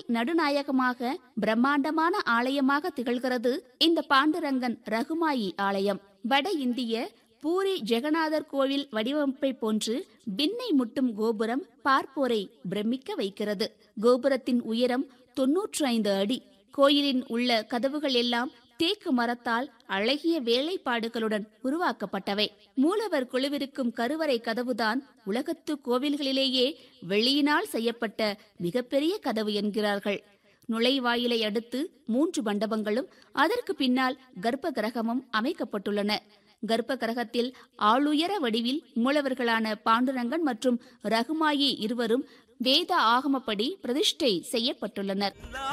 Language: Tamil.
நடுநாயகமாக பிரம்மாண்டமான ஆலயமாக திகழ்கிறது இந்த பாண்டுரங்கன் ரகுமாயி ஆலயம் வட இந்திய பூரி ஜெகநாதர் கோவில் வடிவமைப்பை போன்று விண்ணை முட்டும் கோபுரம் பார்ப்போரை பிரமிக்க வைக்கிறது கோபுரத்தின் உயரம் தொன்னூற்று ஐந்து அடி கோயிலின் உள்ள கதவுகள் எல்லாம் தேக்கு மரத்தால் அழகிய வேலைப்பாடுகளுடன் உருவாக்கப்பட்டவை மூலவர் குழுவிருக்கும் கருவறை கதவுதான் உலகத்து கோவில்களிலேயே வெளியினால் செய்யப்பட்ட மிகப்பெரிய கதவு என்கிறார்கள் நுழைவாயிலை அடுத்து மூன்று மண்டபங்களும் அதற்கு பின்னால் கர்ப்ப கிரகமும் அமைக்கப்பட்டுள்ளன கர்ப்ப கிரகத்தில் ஆளுயர வடிவில் மூலவர்களான பாண்டுரங்கன் மற்றும் ரகுமாயி இருவரும் வேத ஆகமப்படி பிரதிஷ்டை செய்யப்பட்டுள்ளனர்